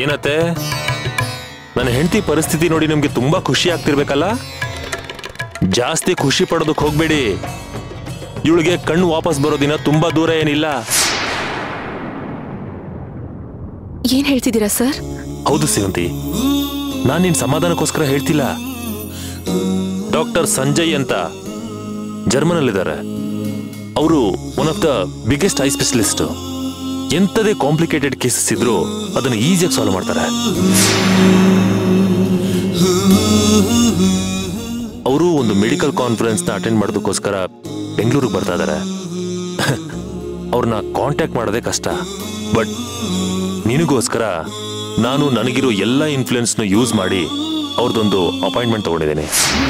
ಏನತ್ತೆ ನನ್ನ ಹೆಂಡತಿ ಪರಿಸ್ಥಿತಿ ನೋಡಿ ನಿಮ್ಗೆ ತುಂಬಾ ಖುಷಿ ಆಗ್ತಿರ್ಬೇಕಲ್ಲ ಜಾಸ್ತಿ ಖುಷಿ ಪಡೋದಕ್ಕೆ ಹೋಗ್ಬೇಡಿ ಇವಳಿಗೆ ಕಣ್ಣು ವಾಪಸ್ ಬರೋ ದಿನ ತುಂಬಾ ದೂರ ಏನಿಲ್ಲ ಏನ್ ಹೇಳ್ತಿದ್ದೀರಾ ಸರ್ ಹೌದು ಸೇವಂತಿ ನಾನ್ ನಿನ್ ಸಮಾಧಾನಕ್ಕೋಸ್ಕರ ಹೇಳ್ತಿಲ್ಲ ಡಾಕ್ಟರ್ ಸಂಜಯ್ ಅಂತ ಜರ್ಮನ್ ಅಲ್ಲಿದ್ದಾರೆ ಅವರು one of the biggest eye specialist ಎಂಥದೇ ಕಾಂಪ್ಲಿಕೇಟೆಡ್ ಕೇಸಸ್ ಇದ್ರು ಅದನ್ನು ಈಸಿಯಾಗಿ ಸಾಲ್ವ್ ಮಾಡ್ತಾರೆ ಅವರು ಒಂದು ಮೆಡಿಕಲ್ ಕಾನ್ಫರೆನ್ಸ್ ನ ಅಟೆಂಡ್ ಮಾಡೋದಕ್ಕೋಸ್ಕರ ಬೆಂಗಳೂರಿಗೆ ಬರ್ತಾ ಇದ್ದಾರೆ ಅವ್ರನ್ನ ಕಾಂಟ್ಯಾಕ್ಟ್ ಮಾಡೋದೇ ಕಷ್ಟ ಬಟ್ ನಿನಗೋಸ್ಕರ ನಾನು ನನಗಿರೋ ಎಲ್ಲ ಇನ್ಫ್ಲುಯೆನ್ಸ್ನ ಯೂಸ್ ಮಾಡಿ ಅವ್ರದ್ದೊಂದು ಅಪಾಯಿಂಟ್ಮೆಂಟ್ ತಗೊಂಡಿದ್ದೀನಿ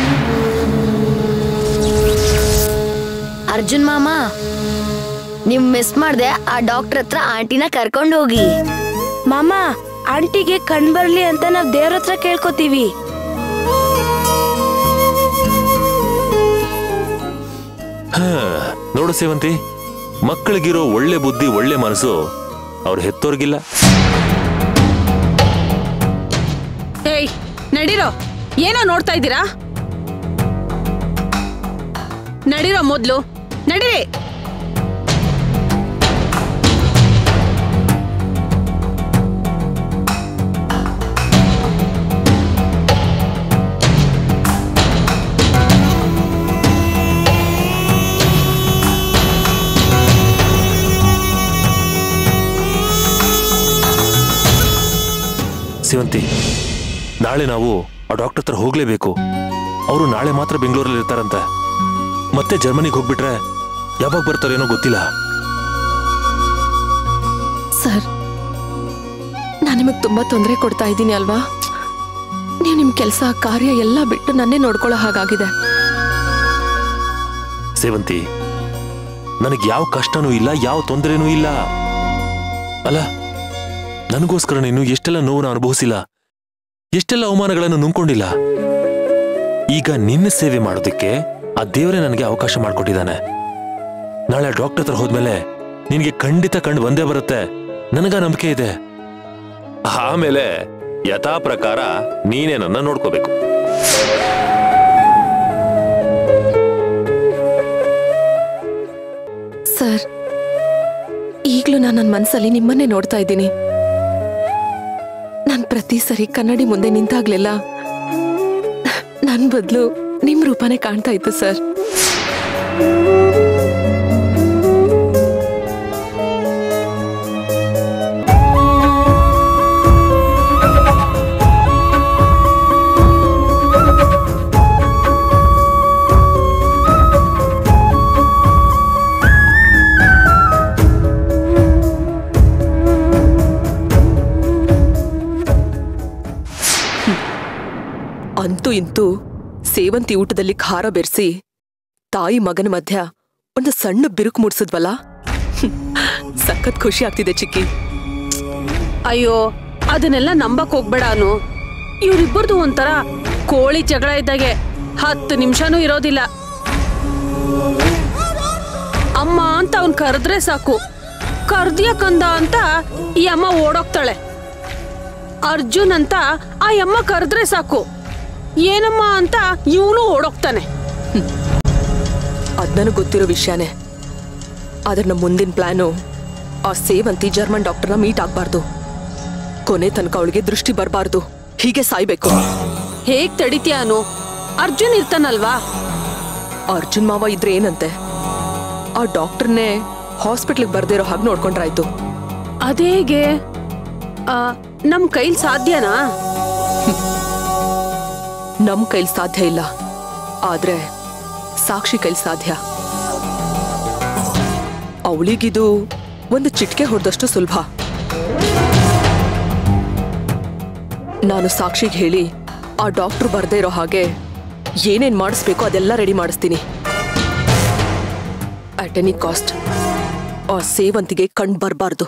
ಅರ್ಜುನ್ ಮಾಮ ನೀವ್ ಮಿಸ್ ಮಾಡ್ದೆ ಆ ಡಾಕ್ಟರ್ ಹತ್ರ ಆಂಟಿನ ಕರ್ಕೊಂಡು ಹೋಗಿ ಮಾಮ ಆಂಟಿಗೆ ಕಣ್ ಬರ್ಲಿ ಅಂತ ನಾವ್ ದೇವ್ರ ಹತ್ರ ಕೇಳ್ಕೊತೀವಿ ಹಾ, ನೋಡು ಸೇವಂತಿ ಮಕ್ಕಳಿಗಿರೋ ಒಳ್ಳೆ ಬುದ್ಧಿ ಒಳ್ಳೆ ಮನಸ್ಸು ಅವ್ರ ಹೆತ್ತೋರ್ಗಿಲ್ಲ ಏಯ್ ನಡೀರೋ ಏನೋ ನೋಡ್ತಾ ಇದ್ದೀರಾ ನಡೀರೋ ಮೊದ್ಲು ನಡೀರಿ ಸೇವಂತಿ ನಾಳೆ ನಾವು ಆ ಡಾಕ್ಟರ್ ಹತ್ರ ಹೋಗ್ಲೇಬೇಕು ಅವರು ನಾಳೆ ಮಾತ್ರ ಬೆಂಗಳೂರಲ್ಲಿ ಇರ್ತಾರಂತೆ ಮತ್ತೆ ಜರ್ಮನಿಗೆ ಹೋಗ್ಬಿಟ್ರೆ ಯಾವಾಗ ಬರ್ತಾರೇನೋ ಗೊತ್ತಿಲ್ಲ ಸರ್ ನಾನು ನಿಮಗೆ ತುಂಬಾ ತೊಂದರೆ ಕೊಡ್ತಾ ಇದ್ದೀನಿ ಅಲ್ವಾ ನೀವು ನಿಮ್ ಕೆಲಸ ಕಾರ್ಯ ಎಲ್ಲ ಬಿಟ್ಟು ನನ್ನೇ ನೋಡ್ಕೊಳ್ಳೋ ಹಾಗಾಗಿದೆ ಸೇವಂತಿ ನನಗೆ ಯಾವ ಕಷ್ಟನೂ ಇಲ್ಲ ಯಾವ ತೊಂದರೆನೂ ಇಲ್ಲ ಅಲ್ಲ ನನಗೋಸ್ಕರ ನೀನು ಎಷ್ಟೆಲ್ಲ ನೋವನ್ನ ಅನುಭವಿಸಿಲ್ಲ ಎಷ್ಟೆಲ್ಲ ಅವಮಾನಗಳನ್ನು ನುಂಗ್ಕೊಂಡಿಲ್ಲ ಈಗ ನಿನ್ನ ಸೇವೆ ಮಾಡೋದಕ್ಕೆ ಆ ದೇವರೇ ನನಗೆ ಅವಕಾಶ ಮಾಡಿಕೊಟ್ಟಿದ್ದಾನೆ ನಾಳೆ ಡಾಕ್ಟರ್ ಹತ್ರ ಹೋದ್ಮೇಲೆ ನಿನಗೆ ಖಂಡಿತ ಕಂಡು ಬಂದೇ ಬರುತ್ತೆ ನನಗ ನಂಬಿಕೆ ಇದೆ ಆಮೇಲೆ ಯಥಾ ಪ್ರಕಾರ ನೀನೇ ನನ್ನ ನೋಡ್ಕೋಬೇಕು ಸರ್ ಈಗಲೂ ನಾನು ನನ್ನ ಮನಸ್ಸಲ್ಲಿ ನಿಮ್ಮನ್ನೇ ನೋಡ್ತಾ ಇದ್ದೀನಿ ನಾನು ಪ್ರತಿ ಸರಿ ಕನ್ನಡಿ ಮುಂದೆ ನಿಂತಾಗ್ಲೆಲ್ಲ ನನ್ನ ಬದಲು ನಿಮ್ ರೂಪನೇ ಕಾಣ್ತಾ ಇತ್ತು ಸರ್ ಅಂತೂ ಇಂತೂ ಸೇವಂತಿ ಊಟದಲ್ಲಿ ಖಾರ ಬೆರೆಸಿ ತಾಯಿ ಮಗನ ಮಧ್ಯ ಒಂದು ಸಣ್ಣ ಬಿರುಕು ಮೂಡ್ಸಿದ್ವಲ್ಲ ಹ್ಮ್. ಸಖತ್ ಖುಷಿ ಆಗ್ತಿದೆ ಚಿಕ್ಕಿ ಅಯ್ಯೋ ಅದನ್ನೆಲ್ಲ ನಂಬಕ್ ಹೋಗ್ಬೇಡ ಅನು ಇವ್ರಿಬ್ಬರದು ಒಂಥರ ಕೋಳಿ ಜಗಳ ಇದ್ದಾಗೆ ಹತ್ತು ನಿಮಿಷನೂ ಇರೋದಿಲ್ಲ ಅಮ್ಮ ಅಂತ ಅವ್ನ್ ಕರೆದ್ರೆ ಸಾಕು ಕರ್ದ್ಯ ಕಂದ ಅಂತ ಈ ಅಮ್ಮ ಓಡೋಗ್ತಾಳೆ ಅರ್ಜುನ್ ಅಂತ ಆ ಅಮ್ಮ ಕರೆದ್ರೆ ಸಾಕು ಏನಮ್ಮ ಅಂತ ಇವನು ಓಡೋಗ್ತಾನೆ ಅದ್ ನನಗ್ ಗೊತ್ತಿರೋ ವಿಷಯನೇ ಆದ್ರೆ ನಮ್ಮ ಮುಂದಿನ ಪ್ಲಾನು ಆ ಸೇವಂತಿ ಜರ್ಮನ್ ಡಾಕ್ಟರ್ನ ಮೀಟ್ ಆಗ್ಬಾರ್ದು ಕೊನೆ ತನಕ ಅವಳಿಗೆ ದೃಷ್ಟಿ ಬರಬಾರ್ದು ಹೀಗೆ ಸಾಯ್ಬೇಕು ಹೇಗ್ ತಡಿತೀಯ ಅನು ಅರ್ಜುನ್ ಇರ್ತಾನಲ್ವಾ ಅರ್ಜುನ್ ಮಾವ ಇದ್ರೆ ಏನಂತೆ ಆ ಡಾಕ್ಟರ್ನೇ ಹಾಸ್ಪಿಟ್ಲಿಗೆ ಬರ್ದಿರೋ ಹಾಗೆ ನೋಡ್ಕೊಂಡ್ರಾಯ್ತು ಅದೇಗೆ ಆ, ನಮ್ ಕೈಲ್ ಸಾಧ್ಯನಾ ನಮ್ ಕೈಲಿ ಸಾಧ್ಯ ಇಲ್ಲ ಆದ್ರೆ ಸಾಕ್ಷಿ ಕೈಲಿ ಸಾಧ್ಯ ಅವಳಿಗಿದು ಒಂದು ಚಿಟ್ಕೆ ಹೊಡೆದಷ್ಟು ಸುಲಭ ನಾನು ಸಾಕ್ಷಿಗೆ ಹೇಳಿ ಆ ಡಾಕ್ಟರ್ ಬರ್ದೇ ಇರೋ ಹಾಗೆ ಏನೇನ್ ಮಾಡಿಸ್ಬೇಕು ಅದೆಲ್ಲ ರೆಡಿ ಮಾಡಿಸ್ತೀನಿ ಅಟ್ ಎನಿ ಕಾಸ್ಟ್ ಆ ಸೇವಂತಿಗೆ ಕಣ್ ಬರಬಾರ್ದು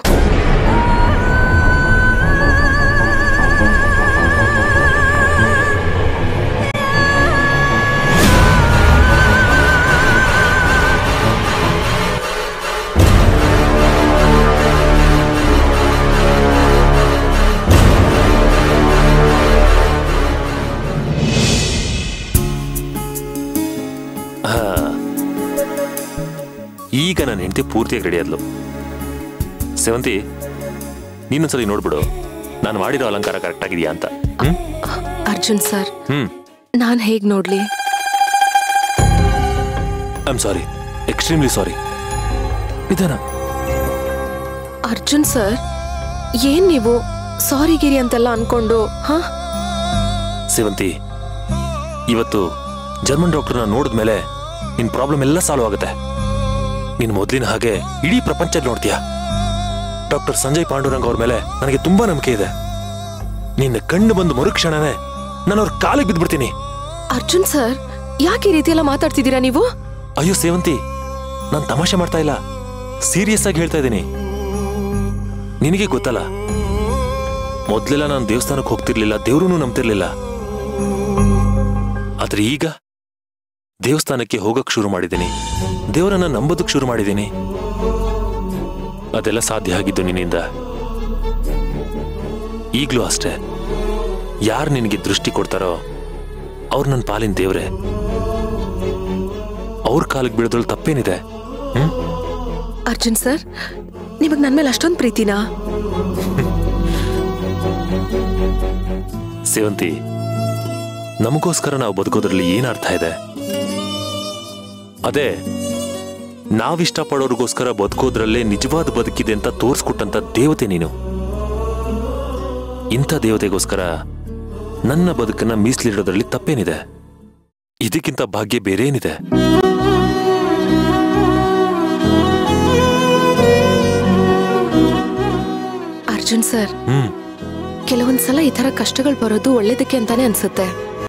ಹೆಂಡತಿ ಪೂರ್ತಿಯಾಗಿ ರೆಡಿ ಆದ್ಲು ಸೇವಂತಿ ನೀನೊಂದ್ಸಲಿ ನೋಡ್ಬಿಡು ನಾನು ಮಾಡಿರೋ ಅಲಂಕಾರ ಕರೆಕ್ಟ್ ಆಗಿದೆಯಾ ಅಂತ ಹ್ಮ್ ಅರ್ಜುನ್ ಸರ್ ಹ್ಮ್ ನಾನ್ ಹೇಗ್ ನೋಡ್ಲಿ I am sorry extremely sorry ನಿಧಾನ ಅರ್ಜುನ್ ಸರ್ ಏನ್ ನೀವು ಸಾರಿ ಗಿರಿ ಅಂತೆಲ್ಲ ಅನ್ಕೊಂಡು ಹಾ ಸೇವಂತಿ ಇವತ್ತು ಜರ್ಮನ್ ಡಾಕ್ಟರ್ನ ನೋಡಿದ್ಮೇಲೆ ನಿನ್ ಪ್ರಾಬ್ಲಮ್ ಎಲ್ಲ ಸಾಲ್ವ್ ಆಗುತ್ತೆ ನೀನ್ ಮೊದ್ಲಿನ ಹಾಗೆ ಇಡೀ ಪ್ರಪಂಚ ನೋಡ್ತೀಯ ಡಾಕ್ಟರ್ ಸಂಜಯ್ ಪಾಂಡುರಂಗ್ ಅವ್ರ ಮೇಲೆ ನನಗೆ ತುಂಬಾ ನಂಬಿಕೆ ಇದೆ ನಿನ್ನ ಕಣ್ಣು ಬಂದು ಮರುಕ್ಷಣನೇ ನಾನು ಅವ್ರ ಕಾಲಿಗೆ ಬಿದ್ದ್ಬಿಡ್ತೀನಿ ಅರ್ಜುನ್ ಸರ್ ಯಾಕೆ ಈ ರೀತಿ ಎಲ್ಲ ಮಾತಾಡ್ತಿದ್ದೀರಾ ನೀವು ಅಯ್ಯೋ ಸೇವಂತಿ ನಾನು ತಮಾಷೆ ಮಾಡ್ತಾ ಇಲ್ಲ ಸೀರಿಯಸ್ ಆಗಿ ಹೇಳ್ತಾ ಇದ್ದೀನಿ ನಿನಗೆ ಗೊತ್ತಲ್ಲ ಮೊದ್ಲೆಲ್ಲ ನಾನು ದೇವಸ್ಥಾನಕ್ಕೆ ಹೋಗ್ತಿರ್ಲಿಲ್ಲ ದೇವ್ರನ್ನೂ ನಂಬ್ತಿರ್ಲಿಲ್ಲ ಆದ್ರೆ ಈಗ ದೇವಸ್ಥಾನಕ್ಕೆ ಹೋಗಕ್ ಶುರು ಮಾಡಿದ್ದೀನಿ ದೇವರನ್ನ ನಂಬೋದಕ್ ಶುರು ಮಾಡಿದ್ದೀನಿ ಅದೆಲ್ಲ ಸಾಧ್ಯ ಆಗಿದ್ದು ನಿನ್ನಿಂದ ಈಗ್ಲೂ ಅಷ್ಟೇ ಯಾರು ನಿನಗೆ ದೃಷ್ಟಿ ಕೊಡ್ತಾರೋ ಅವ್ರು ನನ್ನ ಪಾಲಿನ ದೇವ್ರೆ ಅವ್ರ ಕಾಲಿಗೆ ಬೀಳೋದ್ರಲ್ಲಿ ತಪ್ಪೇನಿದೆ ಹ್ಮ್ ಅರ್ಜುನ್ ಸರ್ ನಿಮಗ್ ನನ್ ಮೇಲೆ ಅಷ್ಟೊಂದ್ ಪ್ರೀತಿನಾ ಸೇವಂತಿ ನಮಗೋಸ್ಕರ ನಾವು ಬದುಕೋದ್ರಲ್ಲಿ ಏನ್ ಅರ್ಥ ಇದೆ ಅದೇ ನಾವಿಷ್ಟಪಡೋರ್ಗೋಸ್ಕರ ಬದುಕೋದ್ರಲ್ಲೇ ನಿಜವಾದ ಬದುಕಿದೆ ಅಂತ ತೋರ್ಸ್ಕೊಟ್ಟಂತ ದೇವತೆ ನೀನು ಇಂಥ ದೇವತೆಗೋಸ್ಕರ ನನ್ನ ಬದುಕನ್ನ ಮೀಸಲಿಡೋದ್ರಲ್ಲಿ ತಪ್ಪೇನಿದೆ ಇದಕ್ಕಿಂತ ಭಾಗ್ಯ ಬೇರೆ ಏನಿದೆ ಅರ್ಜುನ್ ಸರ್ ಹ್ಮ್ ಕೆಲವೊಂದ್ಸಲ ಈ ತರ ಕಷ್ಟಗಳು ಬರೋದು ಒಳ್ಳೇದಕ್ಕೆ ಅಂತಾನೆ ಅನ್ಸುತ್ತೆ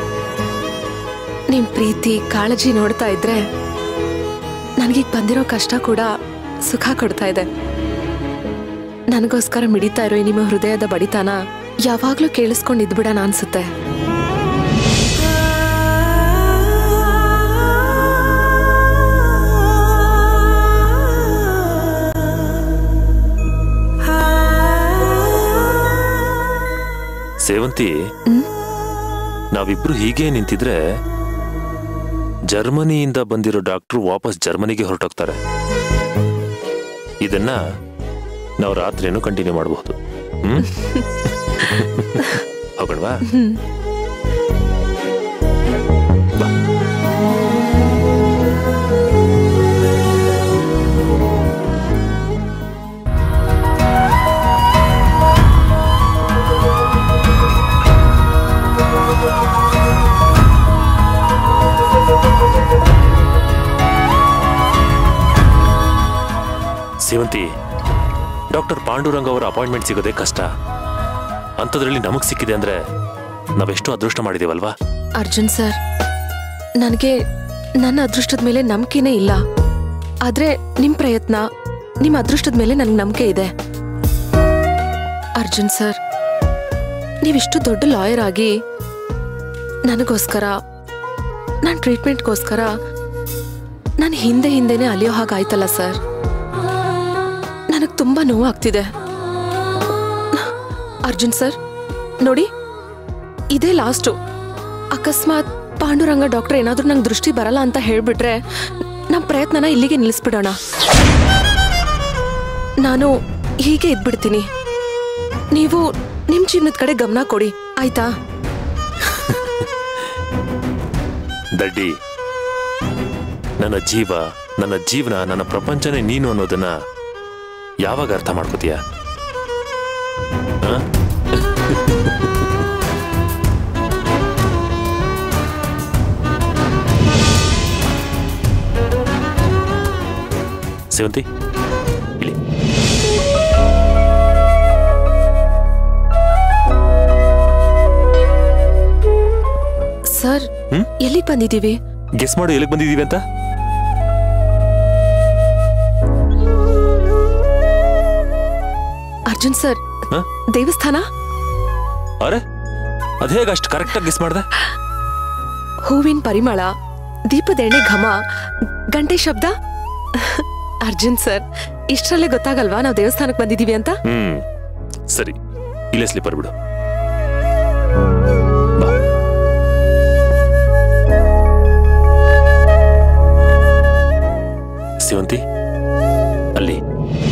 ನಿಮ್ ಪ್ರೀತಿ ಕಾಳಜಿ ನೋಡ್ತಾ ಇದ್ರೆ ನನಗೀಗ ಬಂದಿರೋ ಕಷ್ಟ ಕೂಡ ಸುಖ ಕೊಡ್ತಾ ಇದೆ ನನಗೋಸ್ಕರ ಮಿಡಿತಾ ಇರೋ ಈ ನಿಮ್ಮ ಹೃದಯದ ಬಡಿತಾನ ಯಾವಾಗ್ಲೂ ಕೇಳಿಸ್ಕೊಂಡು ಇದ್ಬಿಡೋಣ ಅನ್ಸುತ್ತೆ ಸೇವಂತಿ ನಾವಿಬ್ರು ಹೀಗೆ ನಿಂತಿದ್ರೆ ಜರ್ಮನಿಯಿಂದ ಬಂದಿರೋ ಡಾಕ್ಟ್ರು ವಾಪಸ್ ಜರ್ಮನಿಗೆ ಹೊರಟೋಗ್ತಾರೆ ಇದನ್ನ ನಾವು ರಾತ್ರಿನೂ ಕಂಟಿನ್ಯೂ ಮಾಡಬಹುದು ಹ್ಮ್ ಹೋಗೋಣವಾ ಬಾ. ಸೇವಂತಿ ಡಾಕ್ಟರ್ ಪಾಂಡುರಂಗ್ ಅವರ ಅಪಾಯಿಂಟ್ಮೆಂಟ್ ಸಿಗೋದೇ ಕಷ್ಟ ಅಂಥದ್ರಲ್ಲಿ ನಮಗ್ ಸಿಕ್ಕಿದೆ ಅಂದ್ರೆ ನಾವೆಷ್ಟು ಅದೃಷ್ಟ ಮಾಡಿದೀವಲ್ವಾ ಅರ್ಜುನ್ ಸರ್ ನನಗೆ ನನ್ನ ಅದೃಷ್ಟದ ಮೇಲೆ ನಂಬಿಕೆನೇ ಇಲ್ಲ ಆದ್ರೆ ನಿಮ್ ಪ್ರಯತ್ನ ನಿಮ್ ಅದೃಷ್ಟದ ಮೇಲೆ ನನ್ಗೆ ನಂಬಿಕೆ ಇದೆ ಅರ್ಜುನ್ ಸರ್ ನೀವಿಷ್ಟು ದೊಡ್ಡ ಲಾಯರ್ ಆಗಿ ನನಗೋಸ್ಕರ ನನ್ನ ಟ್ರೀಟ್ಮೆಂಟ್ಗೋಸ್ಕರ ನಾನು ಹಿಂದೆ ಹಿಂದೆನೆ ಅಲಿಯೋ ಹಾಗಾಯ್ತಲ್ಲ ಸರ್ ನನಗೆ ತುಂಬಾ ನೋವಾಗ್ತಿದೆ ಅರ್ಜುನ್ ಸರ್ ನೋಡಿ ಇದೇ ಲಾಸ್ಟು ಅಕಸ್ಮಾತ್ ಪಾಂಡುರಂಗ ಡಾಕ್ಟರ್ ಏನಾದ್ರೂ ನಂಗೆ ದೃಷ್ಟಿ ಬರಲ್ಲ ಅಂತ ಹೇಳ್ಬಿಟ್ರೆ ನಮ್ಮ ಪ್ರಯತ್ನನ ಇಲ್ಲಿಗೆ ನಿಲ್ಲಿಸ್ಬಿಡೋಣ ನಾನು ಹೀಗೆ ಇದ್ಬಿಡ್ತೀನಿ ನೀವು ನಿಮ್ ಜೀವನದ ಕಡೆ ಗಮನ ಕೊಡಿ ಆಯ್ತಾ ದಡ್ಡಿ ನನ್ನ ಜೀವ ನನ್ನ ಜೀವನ ನನ್ನ ಪ್ರಪಂಚನೇ ನೀನು ಅನ್ನೋದನ್ನ ಯಾವಾಗ ಅರ್ಥ ಮಾಡ್ಕೋತೀಯ ಆ? ಸೇವಂತಿ ಇಳಿ ಸರ್ ಹ್ಮ್? ಎಲ್ಲಿಗೆ ಬಂದಿದ್ದೀವಿ ಗೆಸ್ ಮಾಡು ಎಲ್ಲಿಗೆ ಬಂದಿದ್ದೀವಿ ಅಂತ ಅರ್ಜುನ್ ಸರ್ ಹ? ದೇವಸ್ಥಾನ ಅರೆ ಅದೇಗ ಅಷ್ಟು ಕರೆಕ್ಟಾಗಿ ಗೆಸ್ ಮಾಡ್ದೆ ಹೂವಿನ ಪರಿಮಳ ದೀಪದ ಎಣ್ಣೆ ಘಮ ಗಂಟೆ ಶಬ್ದ ಅರ್ಜುನ್ ಸರ್ ಇಷ್ಟರಲ್ಲೇ ಗೊತ್ತಾಗಲ್ವಾ ನಾವು ದೇವಸ್ಥಾನಕ್ಕೆ ಬಂದಿದ್ದೀವಿ ಅಂತ ಹ್ಮ್ ಸರಿ ಇಲ್ಲೇ ಸ್ಲಿಪ್ಪರ್ ಬಿಡು ಬಾ ಸೇವಂತಿ ಅಲ್ಲಿ